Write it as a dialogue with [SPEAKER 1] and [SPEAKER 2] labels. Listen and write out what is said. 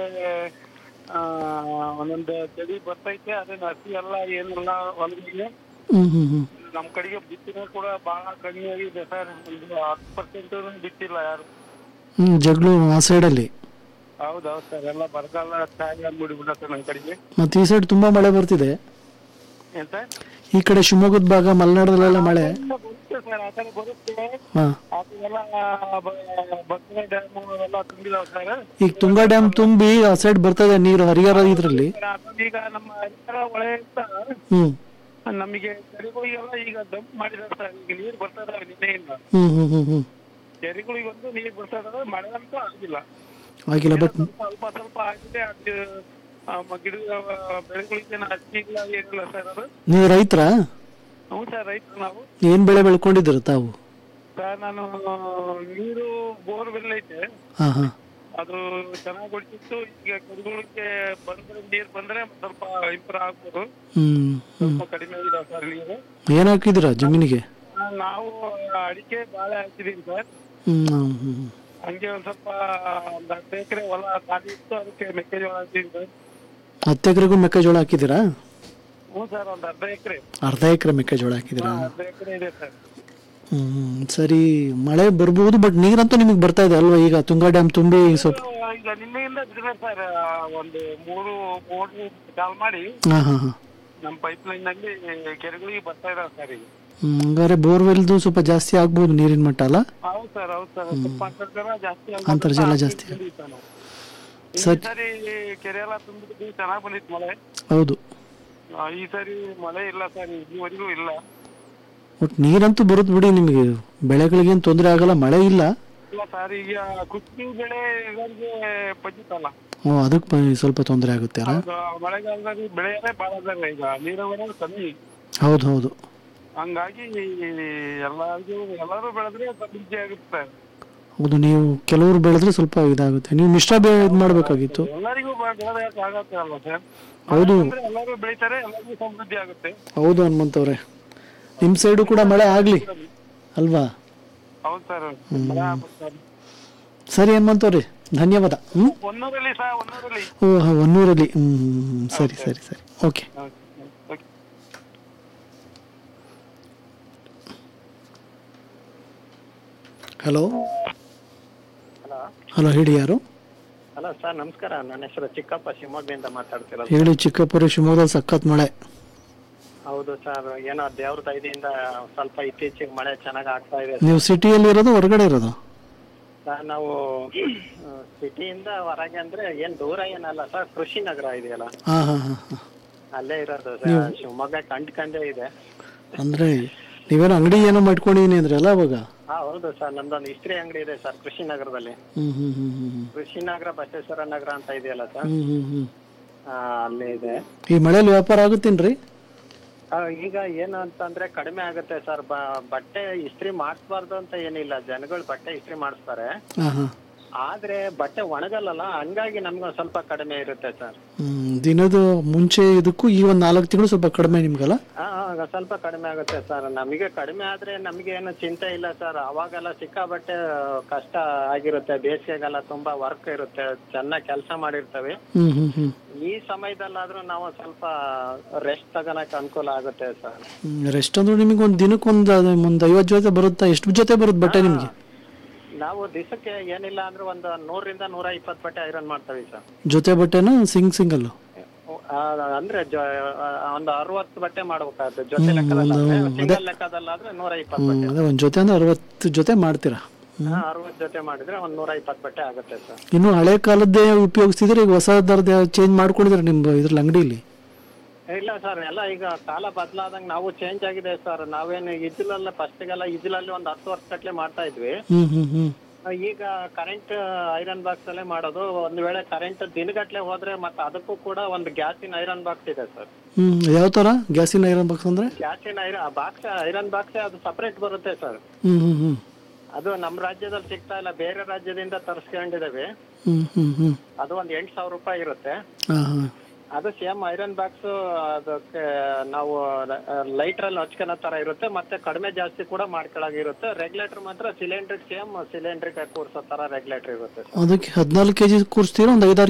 [SPEAKER 1] ಆ, ಒಂದೊಂದು ತಳಿ ಬರ್ತೈತೆ ಅದನ್ನ ಹಸಿ ಎಲ್ಲ ಏನೆಲ್ಲ ಹೊಲಗಳಿಗೆ
[SPEAKER 2] ಹ್ಞೂ ಹ್ಞೂ ಹ್ಞೂ
[SPEAKER 1] ನಮ್ಮ ಕಡೆಗೆ ಬಿತ್ತಿನ ಕೂಡ ಬಹಳ ಕಡಿಮೆ ಆಗಿದೆ ಸರ್ ಒಂದು ಹತ್ತು ಪರ್ಸೆಂಟ್ ಬಿತ್ತಿಲ್ಲ ಯಾರು
[SPEAKER 2] ಹ್ಞೂ ಜಗಳು ಆ ಸೈಡಲ್ಲಿ
[SPEAKER 1] ಹೌದೌದು ಸರ್ ಎಲ್ಲ ಬರಗಾಲ ಚಾಯ ಮೂಡಿಬಿಡತ್ತೆ ನಮ್ಮ ಕಡೆಗೆ
[SPEAKER 2] ಮತ್ತು ಈ ಸೈಡ್ ತುಂಬ ಮಳೆ ಬರ್ತಿದೆ
[SPEAKER 1] ಏನ್ ಸರ್
[SPEAKER 2] ಈ ಕಡೆ ಶಿವಮೊಗ್ಗದ ಭಾಗ ಮಲೆನಾಡದಲ್ಲೆಲ್ಲ ಮಳೆ
[SPEAKER 1] ಬರುತ್ತೆ ಸರ್ ಆ ಕಡೆ ಬರುತ್ತೆ
[SPEAKER 2] ಹಾಂ
[SPEAKER 1] ಅದೆಲ್ಲ ಭದ್ರಾ ಡ್ಯಾಮ್ ಅವೆಲ್ಲ ತುಂಬಿದಾವ ಸರ್
[SPEAKER 2] ಈಗ ತುಂಗಾ ಡ್ಯಾಮ್ ತುಂಬಿ ಆ ಸೈಡ್ ಬರ್ತದೆ ನೀರು ಹರಿಹರ ಇದರಲ್ಲಿ
[SPEAKER 1] ಈಗ ನಮ್ಮ ಹರಿಹರ ಹೊಳೆಯಿಂದ
[SPEAKER 2] ಹ್ಞೂ
[SPEAKER 1] ನಮಗೆ ಕೆರೆಗಳಿಗೆಲ್ಲ ಈಗ ಡಂಪ್ ಮಾಡಿದಾರೆ ಸರ್ ಈಗ ನೀರು ಬರ್ತಾ ಇದಾವೆ ನಿನ್ನೆಯಿಂದ
[SPEAKER 2] ಹ್ಞೂ ಹ್ಞೂ ಹ್ಞೂ ಹ್ಞೂ
[SPEAKER 1] ಕೆರೆಗಳಿಗೆ ಒಂದು ನೀರು ಬರ್ತಾ ಇದಾವೆ ಮಳೆ ಅಂತೂ ಆಗಿಲ್ಲ
[SPEAKER 2] ಆಗಿಲ್ಲ ಬಟ್
[SPEAKER 1] ಸ್ವಲ್ಪ ಸ್ವಲ್ಪ ಆಗಿದೆ ಅದು ಆ, ಮ- ಗಿಡ ಬೆಳೆಗಳಿಗೆ ಹಚ್ಚಿ ಇಲ್ಲ ಏನಿಲ್ಲ ಸರ್ ಅದು
[SPEAKER 2] ನೀವು ರೈತರಾ
[SPEAKER 1] ಹ್ಞೂ ಸರ್ ರೈತರು ನಾವು
[SPEAKER 2] ಏನು ಬೆಳೆ ಬೆಳ್ಕೊಂಡಿದ್ದೀರ ತಾವು
[SPEAKER 1] ಸರ್ ನಾನು ನೀರು ಬೋರ್ವೆಲ್ ಐತೆ
[SPEAKER 2] ಹಾಂ ಹಾಂ
[SPEAKER 1] ಅದು ಚೆನ್ನಾಗಿ ಹೊಡಿತಿತ್ತು ಈಗ ಕೆರೆಗಳಿಗೆ ಬಂದ್ರೆ ನೀರು ಬಂದ್ರೆ ಸ್ವಲ್ಪ ಇಂಪ್ರೂವ್ ಆಗ್ಬೋದು
[SPEAKER 2] ಹ್ಞೂ ಹ್ಞೂ
[SPEAKER 1] ಸ್ವಲ್ಪ ಕಡಿಮೆ ಇದೆ ಸರ್ ನೀರು
[SPEAKER 2] ಏನು ಹಾಕಿದ್ದೀರಾ ಜಮೀನಿಗೆ
[SPEAKER 1] ಆ, ನಾವು ಅಡಿಕೆ ಬಾಳೆ ಹಾಕಿದೀವಿ ಸರ್
[SPEAKER 2] ಹ್ಞೂ ಹ್ಞೂ
[SPEAKER 1] ಹಂಗೆ ಒಂದ್ ಸ್ವಲ್ಪ ಒಂದ್ ಹತ್ತು ಎಕರೆ ಹೊಲ ಖಾಲಿ ಇತ್ತು ಅದಕ್ಕೆ ಮೆಕ್ಕೆಜೋಳ ಹಾಕಿದೀವಿ ಸರ್
[SPEAKER 2] ಹತ್ತು ಎಕರೆಗೂ ಮೆಕ್ಕೆಜೋಳ ಹಾಕಿದ್ದೀರಾ
[SPEAKER 1] ಹ್ಞೂ ಸರ್ ಒಂದ್ ಅರ್ಧ ಎಕರೆ
[SPEAKER 2] ಅರ್ಧ ಎಕರೆ ಮೆಕ್ಕೆಜೋಳ ಹಾಕಿದ್ದೀರಾ
[SPEAKER 1] ಅರ್ಧ ಎಕರೆ ಇದೆ ಸರ್
[SPEAKER 2] ಹ್ಮ್ ಸರಿ ಮಳೆ ಬರ್ಬೋದು ಬಟ್ ನೀರಂತೂ ನಿಮಗೆ ಬರ್ತಾ ಇದೆ ಅಲ್ವಾ ಈಗ ತುಂಗಾ ಡ್ಯಾಮ್ ತುಂಬಿ ಸ್ವಲ್ಪ
[SPEAKER 1] ಈಗ ನಿನ್ನೆಯಿಂದ ಬಿಟ್ಟಿದೆ ಸರ್ ಒಂದು ಮೂರು ಮೋಟ್ರು ಚಾಲ್ ಮಾಡಿ
[SPEAKER 2] ಹಾಂ ಹಾಂ ಹಾಂ
[SPEAKER 1] ನಮ್ಮ ಪೈಪ್ ಲೈನ್ ನಲ್ಲಿ ಕೆರೆಗಳಿಗೆ ಬರ್ತಾ ಇದಾವೆ ಸರ್ ಈಗ
[SPEAKER 2] ಹಂಗಾರೆ ಬೋರ್ವೆಲ್ದು ಸ್ವಲ್ಪ ಜಾಸ್ತಿ ಆಗ್ಬೋದು ನೀರಿನ ಮಟ್ಟ ಅಲ್ಲ
[SPEAKER 1] ಹೌದು ಸರ್ ಹೌದು ಸರ್ ಸ್ವಲ್ಪ ಅಂತರ್ಜಲ ಜಾಸ್ತಿ ಆಗ್ಬೋದು
[SPEAKER 2] ಅಂತರ್ಜಲ
[SPEAKER 1] ಅಂತ
[SPEAKER 2] ಜಾಸ್ತಿ.
[SPEAKER 1] ಬಂದಿತ್ತು ನಾವು. ಈ
[SPEAKER 2] ಸರಿ.
[SPEAKER 1] ಸರಿ ಕೆರೆ ಎಲ್ಲ ತುಂಬಿದ್ದು ಚೆನ್ನಾಗಿ ಬಂದಿತ್ತು ಮಳೆ
[SPEAKER 2] ಹೌದು
[SPEAKER 1] ಆ, ಈ ಸರಿ ಮಳೆ ಇಲ್ಲ ಸರ್ ಇಲ್ಲಿವರೆಗೂ ಇಲ್ಲ
[SPEAKER 2] ಒಟ್ಟು ನೀರಂತೂ ಬರುತ್ತೆ ಬಿಡಿ ನಿಮಗೆ ಬೆಳೆಗಳಿಗೇನು ತೊಂದರೆ ಆಗಲ್ಲ ಮಳೆ ಇಲ್ಲ
[SPEAKER 1] ಇಲ್ಲ ಸರ್ ಈಗ ಕುಸ್ತಿ ಬೆಳೆ ಇವರಿಗೆ ಪಂಚಿತಲ್ಲ
[SPEAKER 2] ಹ್ಞೂ ಅದಕ್ಕೆ ಸ್ವಲ್ಪ ತೊಂದರೆ ಆಗುತ್ತೆ ಅಲ್ಲ
[SPEAKER 1] ಹೌದು, ಮಳೆಗಾಲದಲ್ಲಿ ಬೆಳೆಯೇ ಭಾಳ ಅದಾವೆ ಈಗ ನೀರಾವರಿ ಕಮ್ಮಿ
[SPEAKER 2] ಹೌದು ಹೌದು
[SPEAKER 1] ಹಂಗಾಗಿ ಎಲ್ಲರಿಗೂ ಎಲ್ಲರೂ ಬೆಳೆದ್ರೆ ಸಮೃದ್ಧಿ ಆಗುತ್ತೆ
[SPEAKER 2] ಹೌದು ನೀವು ಕೆಲವರು ಬೆಳೆದ್ರೆ ಸ್ವಲ್ಪ ಇದಾಗುತ್ತೆ ನೀವು ಮಿಶ್ರ ಬೆಳೆ ಇದು ಮಾಡಬೇಕಾಗಿತ್ತು
[SPEAKER 1] ಎಲ್ಲರಿಗೂ ಬೆಳೆದಕ್ಕೆ ಆಗತ್ತೆ ಅಲ್ವಾ ಸರ್
[SPEAKER 2] ಹೌದು
[SPEAKER 1] ಅಂದ್ರೆ ಎಲ್ಲರೂ ಬೆಳಿತಾರೆ ಎಲ್ಲರಿಗೂ ಸಮೃದ್ಧಿ ಆಗುತ್ತೆ
[SPEAKER 2] ಹೌದು ಹನುಮಂತವ್ರೆ ನಿಮ್ಮ ಸೈಡು ಕೂಡ ಮಳೆ ಆಗಲಿ ಅಲ್ವಾ
[SPEAKER 1] ಹೌದು ಸರ್ ಮಳೆ ಆಗ್ಬೇಕು ಸರ್
[SPEAKER 2] ಸರಿ ಹನುಮಂತವ್ರೆ ಧನ್ಯವಾದ ಹ್ಞೂ
[SPEAKER 1] ಒನ್ನೂರಲ್ಲಿ ಸರ್ ಒನ್ನೂರಲ್ಲಿ
[SPEAKER 2] ಓ ಹಾಂ ಒನ್ನೂರಲ್ಲಿ ಹ್ಞೂ ಸರಿ ಸರಿ ಸರಿ okay
[SPEAKER 1] okay
[SPEAKER 2] hello
[SPEAKER 3] hello
[SPEAKER 2] hello ಹೇಳಿ ಯಾರು
[SPEAKER 3] ಹಲೋ ಸರ್ ನಮಸ್ಕಾರ ನನ್ನ ಹೆಸರು ಚಿಕ್ಕಪ್ಪ ಶಿವಮೊಗ್ಗದಿಂದ ಮಾತಾಡ್ತಿರೋದು
[SPEAKER 2] ಹೇಳಿ ಚಿಕ್ಕಪುರ ಶಿವಮೊಗ್ಗದಲ್ಲಿ ಸಖತ್ ಮಳೆ
[SPEAKER 3] ಹೌದು ಸರ್ ಏನೋ ದೇವ್ರ ದಯದಿಂದ ಸ್ವಲ್ಪ ಇತ್ತೀಚೆಗೆ ಮಳೆ ಚೆನ್ನಾಗಿ ಆಗ್ತಾ ಇದೆ
[SPEAKER 2] ನೀವು ಸಿಟಿಯಲ್ಲಿ ಇರೋದು ಹೊರಗಡೆ ಇರೋದು
[SPEAKER 3] ಸರ್ ನಾವು ಸಿಟಿಯಿಂದ ಹೊರಗೆ ಅಂದ್ರೆ ಏನ್ ದೂರ ಏನಲ್ಲ ಸರ್ ಕೃಷಿ ನಗರ ಇದೆಯಲ್ಲ
[SPEAKER 2] ಹಾಂ ಹಾಂ ಹಾಂ ಹಾಂ
[SPEAKER 3] ಅಲ್ಲೇ ಇರೋದು ಸರ್ ಶಿವಮೊಗ್ಗ ಕಂಡ್ಕಂಡೇ ಇದೆ
[SPEAKER 2] ಅಂದರೆ ನೀವೇನೋ ಅಂಗಡಿ ಏನೋ ಮಾಡ್ಕೊಂಡಿದ್ದೀನಿ ಅಂದ್ರೆ ಅಲ್ಲ ಅವಾಗ
[SPEAKER 3] ಹಾ ಹೌದು ಸರ್ ನಮ್ದೊಂದು ಇಸ್ತ್ರಿ ಅಂಗಡಿ ಇದೆ ಸರ್ ಕೃಷಿ ನಗರದಲ್ಲಿ
[SPEAKER 2] ಹ್ಞೂ ಹ್ಞೂ ಹ್ಞೂ ಹ್ಞೂ
[SPEAKER 3] ಕೃಷಿ ನಗರ ಬಸವೇಶ್ವರ ನಗರ ಅಂತ ಇದೆಯಲ್ಲ ಸರ್
[SPEAKER 2] ಹ್ಞೂ ಹ್ಞೂ ಹ್ಞೂ
[SPEAKER 3] ಆ, ಅಲ್ಲೇ ಇದೆ
[SPEAKER 2] ಈ ಮಳೇಲಿ ವ್ಯಾಪಾರ ಆಗುತ್ತೇನ್ರಿ
[SPEAKER 3] ಆ, ಈಗ ಏನು ಅಂತಂದ್ರೆ ಕಡಿಮೆ ಆಗುತ್ತೆ ಸರ್ ಬಟ್ಟೆ ಇಸ್ತ್ರಿ ಮಾಡಿಸ್ಬಾರ್ದು ಅಂತ ಏನಿಲ್ಲ ಜನಗಳು ಬಟ್ಟೆ ಇಸ್ತ್ರಿ ಮಾಡಿಸ್ತಾರೆ
[SPEAKER 2] ಹಾಂ ಹಾಂ
[SPEAKER 3] ಆದ್ರೆ ಬಟ್ಟೆ ಒಣಗಲ್ಲಲ್ಲ ಹಂಗಾಗಿ ನಮ್ಗೆ ಒಂದ್ ಸ್ವಲ್ಪ ಕಡಿಮೆ ಇರುತ್ತೆ ಸರ್
[SPEAKER 2] ಹ್ಮ್, ದಿನದ ಮುಂಚೆ ಇದಕ್ಕೂ ಈ ಒಂದು ನಾಲ್ಕು ತಿಂಗಳು ಸ್ವಲ್ಪ ಕಡಿಮೆ ನಿಮ್ಗಲ್ಲ
[SPEAKER 3] ಆ, ಆ, ಸ್ವಲ್ಪ ಕಡಿಮೆ ಆಗುತ್ತೆ ಸರ್ ನಮಗೆ ಕಡಿಮೆ ಆದ್ರೆ ನಮಗೆ ಏನು ಚಿಂತೆ ಇಲ್ಲ ಸರ್ ಅವಾಗೆಲ್ಲ ಸಿಕ್ಕಾಬಟ್ಟೆ ಕಷ್ಟ ಆಗಿರುತ್ತೆ ಬೇಸಿಗೆಗೆಲ್ಲ ತುಂಬಾ ವರ್ಕ್ ಇರುತ್ತೆ ಚೆನ್ನಾಗಿ ಕೆಲಸ ಮಾಡಿರ್ತೇವೆ
[SPEAKER 2] ಹ್ಞೂ ಹ್ಞೂ ಹ್ಞೂ
[SPEAKER 3] ಈ ಸಮಯದಲ್ಲಾದ್ರೂ ನಾವು ಸ್ವಲ್ಪ ರೆಸ್ಟ್ ತಗೊಳಕ್ ಅನುಕೂಲ ಆಗುತ್ತೆ ಸರ್
[SPEAKER 2] ರೆಸ್ಟ್ ಅಂದ್ರೆ ನಿಮಗೆ ಒಂದು ದಿನಕ್ಕೆ ಒಂದು ಒಂದು ಐವತ್ತು ಜೊತೆ ಬರುತ್ತಾ ಎಷ್ಟು ಜೊತೆ ಬರುತ್ತೆ ಬಟ್ಟೆ ನಿಮಗೆ
[SPEAKER 3] ನಾವು ದಿವಸಕ್ಕೆ ಏನಿಲ್ಲ ಅಂದ್ರೆ ಒಂದು ನೂರರಿಂದ ನೂರ ಇಪ್ಪತ್ತು ಬಟ್ಟೆ ಐರನ್ ಮಾಡ್ತೀವಿ ಸರ್
[SPEAKER 2] ಜೊತೆ ಬಟ್ಟೆನ ಸಿಂಗ್ ಸಿಂಗಲ್ಲು
[SPEAKER 3] ಆ, ಅಂದ್ರೆ ಜೊ- ಆ, ಒಂದು ಅರವತ್ತು ಬಟ್ಟೆ ಮಾಡ್ಬೇಕಾಗುತ್ತೆ ಜೊತೆ ಲೆಕ್ಕದಲ್ಲಿ ಸಿಂಗಲ್ ಲೆಕ್ಕದಲ್ಲಾದ್ರೆ ನೂರ ಇಪ್ಪತ್ತು ಬಟ್ಟೆ
[SPEAKER 2] ಅದೇ ಒಂದು ಜೊತೆ ಅಂದ್ರೆ ಅರವತ್ತು ಜೊತೆ ಮಾಡ್ತೀರಾ
[SPEAKER 3] ಅರವತ್ತು ಜೊತೆ ಮಾಡಿದ್ರೆ ಒಂದ್ ನೂರ ಇಪ್ಪತ್ತು ಬಟ್ಟೆ ಆಗುತ್ತೆ ಸರ್
[SPEAKER 2] ಇನ್ನು ಹಳೆ ಕಾಲದ್ದೇ ಉಪಯೋಗಿಸ್ತಿದ್ರೆ ಈಗ ಹೊಸ ದರದ ಚೇಂಜ್ ಮಾಡ್ಕೊಂಡಿದ್ರೆ ನಿಮ್ಮ ಇದ್ರಲ್ಲಿ ಅಂಗಡಿಲಿ
[SPEAKER 3] ಇಲ್ಲ ಸರ್ ಎಲ್ಲ ಈಗ ಕಾಲ ಬದಲಾದಂಗ ನಾವು ಚೇಂಜ್ ಆಗಿದೆ ಸರ್ ನಾವೇನು ಇಜ್ಲಲ್ಲ ಫಸ್ಟಿಗೆಲ್ಲ ಇಜ್ಲಲ್ಲಿ ಒಂದು ಹತ್ತು ವರ್ಷ ಗಟ್ಲೆ ಮಾಡ್ತಾ ಇದ್ವಿ
[SPEAKER 2] ಹ್ಞೂ ಹ್ಞೂ ಹ್ಞೂ
[SPEAKER 3] ಈಗ ಕರೆಂಟ್ ಐರನ್ ಬಾಕ್ಸ್ ಅಲ್ಲೇ ಮಾಡೋದು ಒಂದ್ ವೇಳೆ ಕರೆಂಟ್ ದಿನಗಟ್ಲೆ ಹೋದ್ರೆ ಮತ್ತೆ ಅದಕ್ಕೂ ಕೂಡ ಒಂದು ಗ್ಯಾಸಿನ ಐರನ್ ಬಾಕ್ಸ್ ಇದೆ ಸರ್
[SPEAKER 2] ಹ್ಞೂ ಯಾವ ಥರ ಗ್ಯಾಸಿನ ಐರನ್ ಬಾಕ್ಸ್ ಅಂದರೆ
[SPEAKER 3] ಗ್ಯಾಸಿನ ಐರನ್ ಬಾಕ್ಸ್ ಐರನ್ ಬಾಕ್ಸ್ ಅದು ಸಪರೇಟ್ ಬರುತ್ತೆ ಸರ್
[SPEAKER 2] ಹ್ಞೂ ಹ್ಞೂ ಹ್ಞೂ
[SPEAKER 3] ಅದು ನಮ್ಮ ರಾಜ್ಯದಲ್ಲಿ ಸಿಗ್ತಾ ಇಲ್ಲ ಬೇರೆ ರಾಜ್ಯದಿಂದ ತರಿಸ್ಕೊಂಡಿದ್ದೇವೆ
[SPEAKER 2] ಹ್ಞೂ ಹ್ಞೂ ಹ್ಞೂ
[SPEAKER 3] ಅದು ಒಂದ್ ಎಂಟು ಸಾವಿರ ರೂಪಾಯಿ ಇರುತ್ತೆ
[SPEAKER 2] ಹಾಂ ಹಾಂ
[SPEAKER 3] ಅದು ಸೇಮ್ ಐರನ್ ಬಾಕ್ಸ್ ಅದಕ್ಕೆ ನಾವು ಲೈಟರ್ ಅಲ್ಲಿ ಹಚ್ಕೊಳೋ ತರ ಇರುತ್ತೆ ಮತ್ತೆ ಕಡಿಮೆ ಜಾಸ್ತಿ ಕೂಡ ಮಾಡ್ಕೊಳಗಿರುತ್ತೆ ರೆಗ್ಯುಲೇಟರ್ ಮಾತ್ರ ಸಿಲಿಂಡ್ರಿಕ್ ಸೇಮ್ ಸಿಲಿಂಡ್ರಿಕ್ ಕೂರ್ಸೋ ತರ ರೆಗ್ಯುಲೇಟರ್ ಇರುತ್ತೆ
[SPEAKER 2] ಅದಕ್ಕೆ ಹದಿನಾಲ್ಕು ಕೆ ಜಿ ಕೂರಿಸ್ತೀರಾ ಒಂದು ಐದಾರು